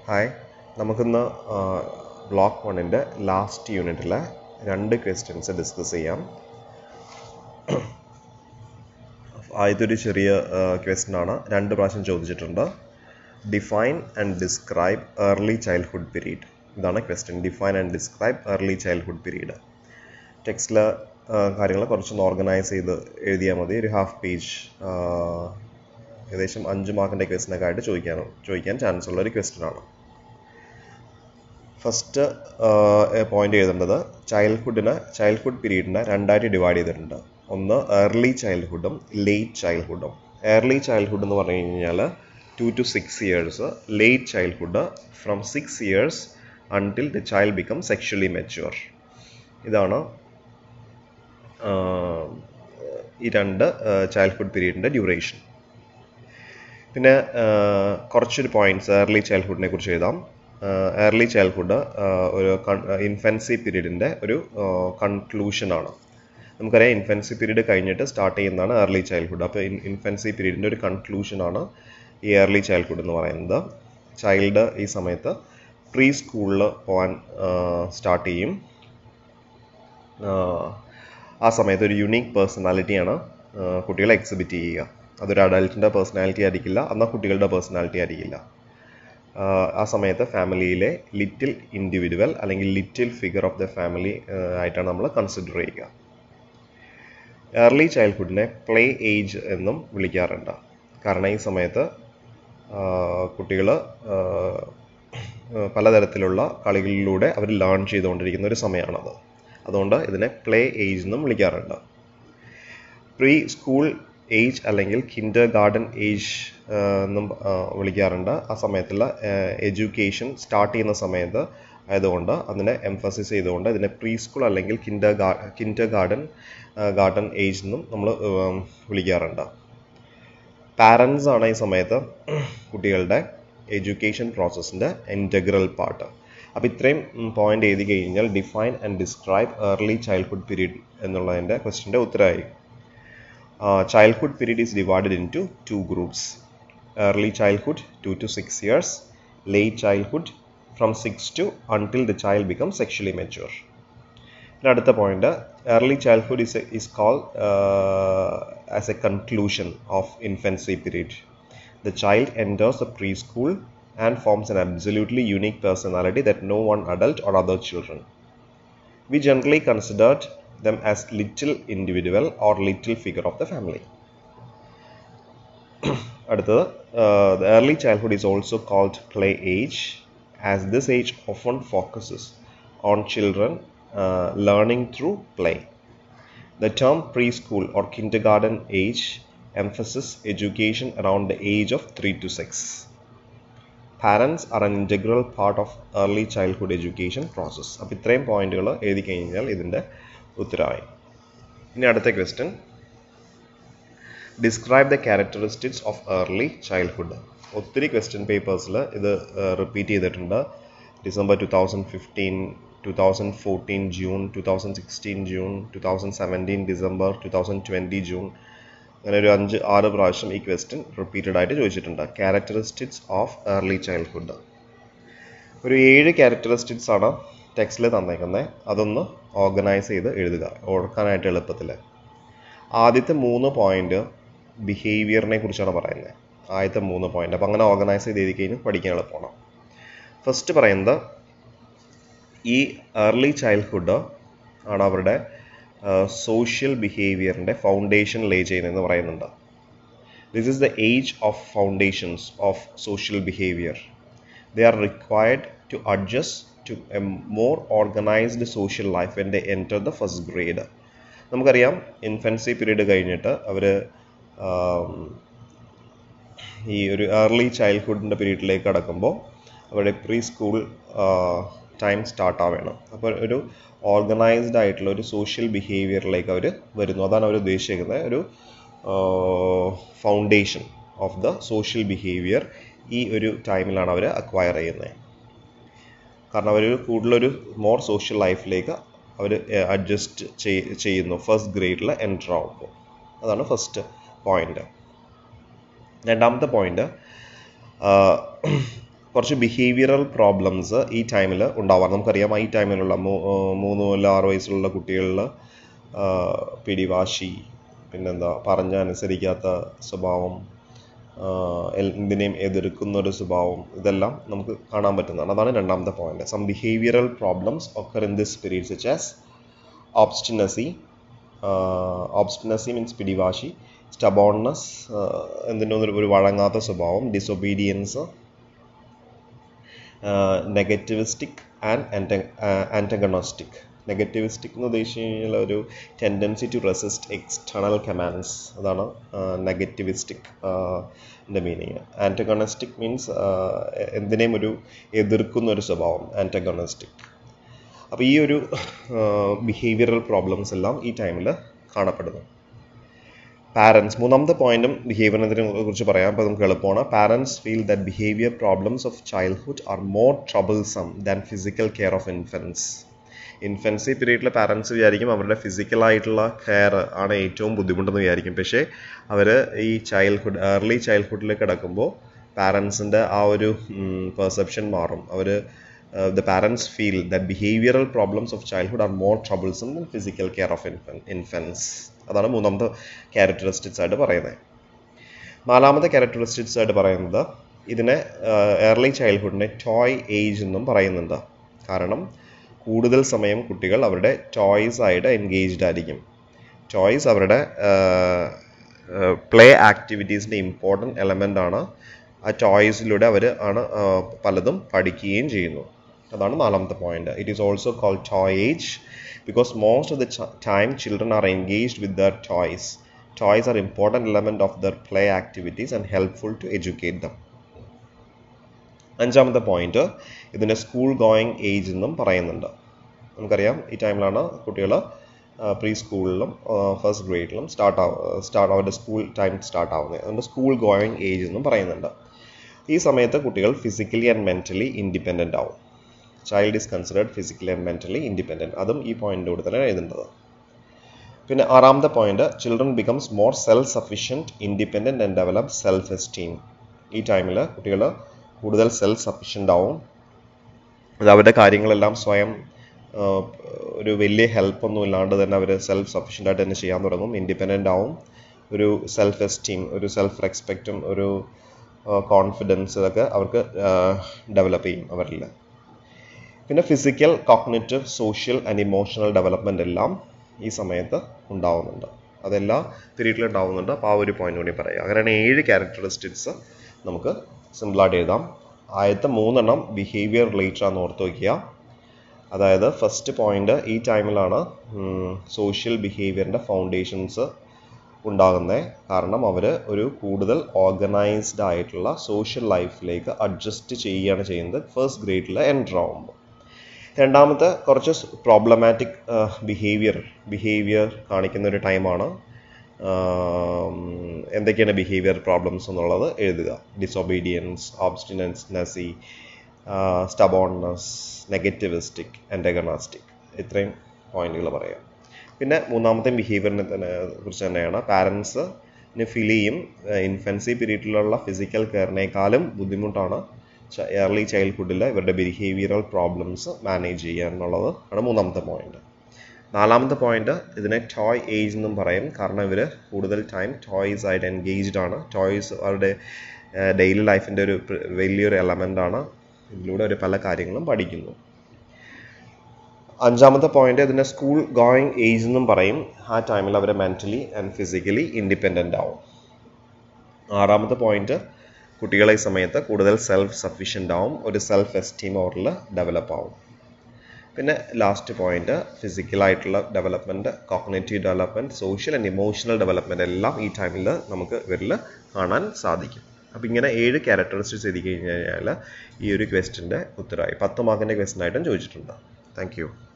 Hi നമുക്കിന്ന് block വണ്ണിൻ്റെ last യൂണിറ്റിലെ രണ്ട് ക്വസ്റ്റ്യൻസ് ഡിസ്കസ് ചെയ്യാം ആദ്യത്തെ ഒരു ചെറിയ ക്വസ്റ്റ്യൻ ആണ് രണ്ട് പ്രാവശ്യം ചോദിച്ചിട്ടുണ്ട് define and describe early childhood period ഇതാണ് question define and describe early childhood period ടെക്സ്റ്റിൽ കാര്യങ്ങൾ കുറച്ചൊന്ന് ഓർഗനൈസ് ചെയ്ത് എഴുതിയാൽ മതി ഒരു ഹാഫ് പേജ് ഏകദേശം അഞ്ച് മാർക്കിൻ്റെ ക്വസ്റ്റിനൊക്കെ ആയിട്ട് ചോദിക്കാനോ ചോദിക്കാൻ ചാൻസ് ഉള്ള ഒരു ക്വസ്റ്റ്യൻ ആണ് ഫസ്റ്റ് പോയിന്റ് എഴുതേണ്ടത് ചൈൽഡ്ഹുഡിന് ചൈൽഡ്ഹുഡ് പീരീഡിനെ രണ്ടായിട്ട് ഡിവൈഡ് ചെയ്തിട്ടുണ്ട് ഒന്ന് ഏർലി ചൈൽഡ്ഹുഡും ലേറ്റ് ചൈൽഡ്ഹുഡും ഏർലി ചൈൽഡ്ഹുഡ് എന്ന് പറഞ്ഞു കഴിഞ്ഞാൽ two to six years late childhood from six years until the child become sexually mature ഇതാണ് ഈ രണ്ട് ചൈൽഡ്ഹുഡ് പീരീഡിൻ്റെ ഡ്യൂറേഷൻ പിന്നെ കുറച്ചൊരു പോയിന്റ്സ് ഏർലി ചൈൽഡ്ഹുഡിനെ കുറിച്ച് എഴുതാം ഏർലി ചൈൽഡ്ഹുഡ് ഒരു ഇൻഫൻസി പീരീഡിൻ്റെ ഒരു കൺക്ലൂഷനാണ് നമുക്കറിയാം ഇൻഫൻസി പീരീഡ് കഴിഞ്ഞിട്ട് സ്റ്റാർട്ട് ചെയ്യുന്നതാണ് ഏർലി ചൈൽഡ്ഹുഡ് അപ്പോൾ ഇൻഫൻസി പീരീഡിൻ്റെ ഒരു കൺക്ലൂഷനാണ് ഈ ഏർലി ചൈൽഡ്ഹുഡ് എന്ന് പറയുന്നത് ചൈൽഡ് ഈ സമയത്ത് പ്രീ സ്കൂളിൽ പോകാൻ സ്റ്റാർട്ട് ചെയ്യും ആ സമയത്ത് ഒരു യുണീക്ക് പേഴ്സണാലിറ്റിയാണ് കുട്ടികളെ എക്സിബിറ്റ് ചെയ്യുക അതൊരു അഡൽട്ടിൻ്റെ പേഴ്സണാലിറ്റി ആയിരിക്കില്ല എന്നാൽ കുട്ടികളുടെ പേഴ്സണാലിറ്റി ആയിരിക്കില്ല ആ സമയത്ത് ഫാമിലിയിലെ ലിറ്റിൽ ഇൻഡിവിജ്വൽ അല്ലെങ്കിൽ little figure of the family ആയിട്ടാണ് നമ്മൾ കൺസിഡർ ചെയ്യുക ഏർലി ചൈൽഡ്ഹുഡിനെ പ്ലേ ഏജ് എന്നും വിളിക്കാറുണ്ട് കാരണം ഈ സമയത്ത് കുട്ടികൾ പലതരത്തിലുള്ള കളികളിലൂടെ അവർ ലേൺ ചെയ്തുകൊണ്ടിരിക്കുന്ന ഒരു സമയമാണത് അതുകൊണ്ട് ഇതിനെ പ്ലേ ഏജ് എന്നും വിളിക്കാറുണ്ട് പ്രീ സ്കൂൾ ഏജ് അല്ലെങ്കിൽ കിൻഡർ ഗാർഡൻ ഏജ് എന്നും വിളിക്കാറുണ്ട് ആ സമയത്തുള്ള എഡ്യൂക്കേഷൻ സ്റ്റാർട്ട് ചെയ്യുന്ന സമയത്ത് ആയതുകൊണ്ട് അതിനെ എംഫസിസ് ചെയ്തുകൊണ്ട് ഇതിനെ പ്രീ സ്കൂൾ അല്ലെങ്കിൽ കിൻഡർ ഗാ കിൻഡർ ഗാർഡൻ ഗാർഡൻ ഏജ് എന്നും നമ്മൾ വിളിക്കാറുണ്ട് പാരൻസ് ആണ് ഈ സമയത്ത് കുട്ടികളുടെ എഡ്യൂക്കേഷൻ പ്രോസസ്സിൻ്റെ ഇൻറ്റഗ്രൽ പാർട്ട് അപ്പോൾ ഇത്രയും പോയിന്റ് എഴുതി കഴിഞ്ഞാൽ define and describe early childhood period എന്നുള്ളതിൻ്റെ ക്വസ്റ്റിൻ്റെ ഉത്തരമായി uh, childhood period is divided into two groups early childhood 2 to 6 years late childhood from 6 to until the child becomes sexually mature പിന്നെ അടുത്ത point early childhood is is called as a conclusion of infancy period the child enters the preschool and forms an absolutely unique personality that no one adult or other children we generally considered them as little individual or little figure of the family. അടുത്തത് the early childhood is also called play age as this age often focuses on children uh, learning through play. The term preschool or kindergarten age emphasizes education around the age of 3 to 6. Parents are an integral part of early childhood education process അപ്പോൾ ഇത്രയും പോയിന്റുകൾ എഴുതി കഴിഞ്ഞാൽ ഇതിൻ്റെ ഉത്തരമായി ഇനി അടുത്ത question describe the characteristics of early childhood ഒത്തിരി ക്വസ്റ്റ്യൻ പേപ്പേഴ്സിൽ ഇത് റിപ്പീറ്റ് ചെയ്തിട്ടുണ്ട് December two thousand fifteen two thousand fourteen June two thousand sixteen June two thousand seventeen December two thousand twenty June അങ്ങനെ ഒരു അഞ്ച് ആറ് പ്രാവശ്യം ഈ ക്വസ്റ്റ്യൻ റിപ്പീറ്റഡ് ആയിട്ട് ചോദിച്ചിട്ടുണ്ട് ക്യാരക്ടറിസ്റ്റിക്സ് ഓഫ് ഏർലി ചൈൽഡ്ഹുഡ് ഒരു ഏഴ് ക്യാരക്ടറിസ്റ്റിക്സ് ആണ് ടെക്സ്റ്റിൽ തന്നേക്കുന്നത് അതൊന്ന് ഓർഗനൈസ് ചെയ്ത് എഴുതുക ഓർക്കാനായിട്ട് എളുപ്പത്തിൽ ആദ്യത്തെ മൂന്ന് പോയിന്റ് ബിഹേവിയറിനെ കുറിച്ചാണ് പറയുന്നത് ആദ്യത്തെ മൂന്ന് പോയിന്റ് അപ്പം അങ്ങനെ ഓർഗനൈസ് ചെയ്ത് എഴുതി കഴിഞ്ഞാൽ പഠിക്കാൻ എളുപ്പമാണ് ഫസ്റ്റ് പറയുന്നത് ഈ ഏർലി ചൈൽഡ്ഹുഡ് ആണ് അവരുടെ സോഷ്യൽ ബിഹേവിയറിൻ്റെ ഫൗണ്ടേഷൻ ലേ ചെയ്യുന്നതെന്ന് പറയുന്നുണ്ട് this is the age of foundations of social behaviour they are required to adjust to a more organised social life when they enter the first grade നമുക്കറിയാം infancy period കഴിഞ്ഞിട്ട് അവർ ഈ ഒരു early ചൈൽഡ്ഹുഡിൻ്റെ പീരീഡിലേക്ക് കടക്കുമ്പോൾ അവരുടെ pre school time start ആവണം അപ്പോൾ ഒരു ഓർഗനൈസ്ഡ് ആയിട്ടുള്ള ഒരു സോഷ്യൽ ബിഹേവിയറിലേക്ക് അവർ വരുന്നു അതാണ് അവർ ഉദ്ദേശിക്കുന്നത് ഒരു foundation of the social behaviour ഈ ഒരു ടൈമിലാണ് അവർ അക്വയർ ചെയ്യുന്നത് കാരണം അവർ കൂടുതലൊരു മോർ സോഷ്യൽ ലൈഫിലേക്ക് അവർ അഡ്ജസ്റ്റ് ചെയ്യുന്നു ഫസ്റ്റ് ഗ്രേഡിൽ എൻ്റർ ആവുമ്പോൾ അതാണ് ഫസ്റ്റ് പോയിന്റ് രണ്ടാമത്തെ പോയിന്റ് കുറച്ച് ബിഹേവിയറൽ പ്രോബ്ലംസ് ഈ ടൈമിൽ ഉണ്ടാവാം നമുക്കറിയാം ഈ ടൈമിലുള്ള മൂന്ന് മുതൽ ആറ് വയസ്സുള്ള കുട്ടികളിൽ പിടിവാശി പിന്നെന്താ പറഞ്ഞ അനുസരിക്കാത്ത സ്വഭാവം എന്തിനേയും എതിർക്കുന്ന ഒരു സ്വഭാവം ഇതെല്ലാം നമുക്ക് കാണാൻ പറ്റുന്നതാണ് അതാണ് രണ്ടാമത്തെ point some behavioural problems occur in this period such as obstinacy obstinacy means പിടിവാശി സ്റ്റബോൺനെസ് എന്തിനോ ഒരു വഴങ്ങാത്ത സ്വഭാവം ഡിസൊബീഡിയൻസ് നെഗറ്റിവിസ്റ്റിക് ആൻഡ് ആൻറ്റഗണോസ്റ്റിക് നെഗറ്റിവിസ്റ്റിക് എന്ന് ഉദ്ദേശിച്ച് കഴിഞ്ഞാൽ ഒരു tendency to resist external commands അതാണ് നെഗറ്റിവിസ്റ്റിക് എൻ്റെ മീനിങ് ആൻറ്റഗണസ്റ്റിക് മീൻസ് എന്തിനേയും ഒരു എതിർക്കുന്ന ഒരു സ്വഭാവം ആൻറ്റഗണസ്റ്റിക് അപ്പോൾ ഈ ഒരു ബിഹേവിയറൽ പ്രോബ്ലംസ് എല്ലാം ഈ ടൈമിൽ കാണപ്പെടുന്നു പാരൻസ് മൂന്നാമത്തെ പോയിന്റും ബിഹേവിയറിനെ കുറിച്ച് പറയാം അപ്പോൾ നമുക്ക് എളുപ്പമാണ് parents feel that behaviour problems of childhood are more troublesome than physical care of infants infancy പീരീഡിൽ പാരൻസ് വിചാരിക്കും അവരുടെ ഫിസിക്കലായിട്ടുള്ള കെയർ ആണ് ഏറ്റവും ബുദ്ധിമുട്ടെന്ന് വിചാരിക്കും പക്ഷേ അവർ ഈ ചൈൽഡ്ഹുഡ് ഏർലി ചൈൽഡ്ഹുഡിൽ കിടക്കുമ്പോൾ പാരൻസിൻ്റെ ആ ഒരു പെർസെപ്ഷൻ മാറും അവർ the parents feel that behavioural problems of childhood are more troublesome than physical care of infant infants അതാണ് മൂന്നാമത്തെ ക്യാരക്ടറിസ്റ്റിക്സ് ആയിട്ട് പറയുന്നത് നാലാമത്തെ ക്യാരക്ടറിസ്റ്റിക്സ് ആയിട്ട് പറയുന്നത് ഇതിനെ ഏർലി ചൈൽഡ്ഹുഡിനെ ടോയ് ഏജ് എന്നും പറയുന്നുണ്ട് കാരണം കൂടുതൽ സമയം കുട്ടികൾ അവരുടെ ടോയ്സ് ആയിട്ട് എൻഗേജ്ഡ് ആയിരിക്കും ടോയ്സ് അവരുടെ പ്ലേ ആക്ടിവിറ്റീസിൻ്റെ ഇമ്പോർട്ടൻറ്റ് എലമെൻ്റ് ആണ് ആ ടോയ്സിലൂടെ അവർ ആണ് പലതും പഠിക്കുകയും ചെയ്യുന്നു അതാണ് നാലാമത്തെ point it is also call toy age because most of the time children are engaged with their toys toys are important element of their play activities and helpful to educate them അഞ്ചാമത്തെ point ഇതിനെ school going age എന്നും പറയുന്നുണ്ട് നമുക്കറിയാം ഈ ടൈമിലാണ് കുട്ടികൾ പ്രീ സ്കൂളിലും ഫസ്റ്റ് ഗ്രേഡിലും സ്റ്റാർട്ട് ആവും സ്റ്റാർട്ട് അവരുടെ സ്കൂൾ ടൈം സ്റ്റാർട്ട് ആവുന്നത് അതുകൊണ്ട് സ്കൂൾ ഗോയിങ് ഏജ് എന്നും പറയുന്നുണ്ട് ഈ സമയത്ത് കുട്ടികൾ ഫിസിക്കലി ആൻഡ് മെൻ്റലി ഇൻഡിപെൻഡൻ്റ് ആവും child is considered physically and mentally independent അതും ഈ പോയിൻ്റോട് തന്നെ എഴുതേണ്ടത് പിന്നെ ആറാമത്തെ point children becomes more self sufficient independent and develop self esteem ഈ ടൈമിൽ കുട്ടികൾ കൂടുതൽ സെൽഫ് സഫീഷ്യൻ്റ് ആവും അത് അവരുടെ കാര്യങ്ങളെല്ലാം സ്വയം ഒരു വലിയ ഹെൽപ്പ് ഒന്നും ഇല്ലാണ്ട് തന്നെ അവർ സെൽഫ് സഫീഷ്യൻ്റ് ആയിട്ട് തന്നെ ചെയ്യാൻ തുടങ്ങും ഇൻഡിപെൻഡൻ്റ് ആവും ഒരു സെൽഫ് എസ്റ്റീം ഒരു സെൽഫ് റെസ്പെക്റ്റും ഒരു കോൺഫിഡൻസ് ഇതൊക്കെ അവർക്ക് ഡെവലപ്പ് ചെയ്യും അവരിൽ പിന്നെ physical cognitive social and emotional development എല്ലാം ഈ സമയത്ത് ഉണ്ടാവുന്നുണ്ട് അതെല്ലാം പീരീഡിൽ ഉണ്ടാവുന്നുണ്ട് അപ്പോൾ ആ ഒരു പോയിന്റ് കൂടി പറയാം അങ്ങനെയാണ് ഏഴ് ക്യാരക്ടറിസ്റ്റിക്സ് നമുക്ക് സിമ്പിളായിട്ട് എഴുതാം ആദ്യത്തെ മൂന്നെണ്ണം ബിഹേവിയർ റിലേറ്റഡ് ആണെന്ന് ഓർത്ത് വയ്ക്കുക അതായത് ഫസ്റ്റ് പോയിന്റ് ഈ ടൈമിലാണ് സോഷ്യൽ ബിഹേവിയറിൻ്റെ ഫൗണ്ടേഷൻസ് ഉണ്ടാകുന്നത് കാരണം അവർ ഒരു കൂടുതൽ ഓർഗനൈസ്ഡ് ആയിട്ടുള്ള സോഷ്യൽ ലൈഫിലേക്ക് അഡ്ജസ്റ്റ് ചെയ്യുകയാണ് ചെയ്യുന്നത് ഫസ്റ്റ് ഗ്രേഡിൽ എൻ്റർ ആകുമ്പോൾ രണ്ടാമത്തെ കുറച്ച് പ്രോബ്ലമാറ്റിക് ബിഹേവിയർ ബിഹേവിയർ കാണിക്കുന്ന ഒരു ടൈമാണ് എന്തൊക്കെയാണ് ബിഹേവിയർ പ്രോബ്ലംസ് എന്നുള്ളത് എഴുതുക ഡിസൊബീഡിയൻസ് ഓബ്സ്റ്റിനൻസ്നസി സ്റ്റബോൺനെസ് നെഗറ്റിവിസ്റ്റിക് എൻഡഗണാസ്റ്റിക് ഇത്രയും പോയിന്റുകൾ പറയാം പിന്നെ മൂന്നാമത്തെ ബിഹേവിയറിനെ തന്നെ കുറിച്ച് തന്നെയാണ് പാരൻസ് ഫീൽ ചെയ്യും ഇൻഫൻസി പീരീഡിലുള്ള ഫിസിക്കൽ കെയറിനേക്കാളും ബുദ്ധിമുട്ടാണ് ഏർലി ചൈൽഡ്ഹുഡിൽ ഇവരുടെ ബിഹേവിയറൽ പ്രോബ്ലംസ് മാനേജ് ചെയ്യുക എന്നുള്ളത് ആണ് മൂന്നാമത്തെ പോയിന്റ് നാലാമത്തെ പോയിന്റ് ഇതിനെ ടോയ് ഏജ് എന്നും പറയും കാരണം ഇവർ കൂടുതൽ ടൈം ടോയ്സ് ആയിട്ട് എൻഗേജ്ഡ് ആണ് ടോയ്സ് അവരുടെ ഡെയിലി ലൈഫിൻ്റെ ഒരു വലിയൊരു എലമെൻ്റ് ആണ് ഇതിലൂടെ അവർ പല കാര്യങ്ങളും പഠിക്കുന്നു അഞ്ചാമത്തെ പോയിന്റ് ഇതിനെ സ്കൂൾ ഗോയിങ് ഏജ് എന്നും പറയും ആ ടൈമിൽ അവർ മെൻ്റലി ആൻഡ് ഫിസിക്കലി ഇൻഡിപെൻഡൻ്റ് ആവും ആറാമത്തെ പോയിന്റ് കുട്ടികളെ ഈ സമയത്ത് കൂടുതൽ സെൽഫ് സഫീഷ്യൻ്റ് ആവും ഒരു സെൽഫ് എസ്റ്റീം അവരിൽ ഡെവലപ്പ് ആവും പിന്നെ ലാസ്റ്റ് പോയിന്റ് ഫിസിക്കലായിട്ടുള്ള development cognitive development social and emotional development എല്ലാം ഈ ടൈമിൽ നമുക്ക് ഇവരിൽ കാണാൻ സാധിക്കും അപ്പോൾ ഇങ്ങനെ ഏഴ് ക്യാരക്ടറിസ്റ്റിക്സ് എഴുതി കഴിഞ്ഞ് കഴിഞ്ഞാൽ ഈ ഒരു ക്വസ്റ്റിൻ്റെ ഉത്തരമായി പത്ത് മാർക്കിൻ്റെ ക്വസ്റ്റൻ ആയിട്ടും ചോദിച്ചിട്ടുണ്ട് താങ്ക്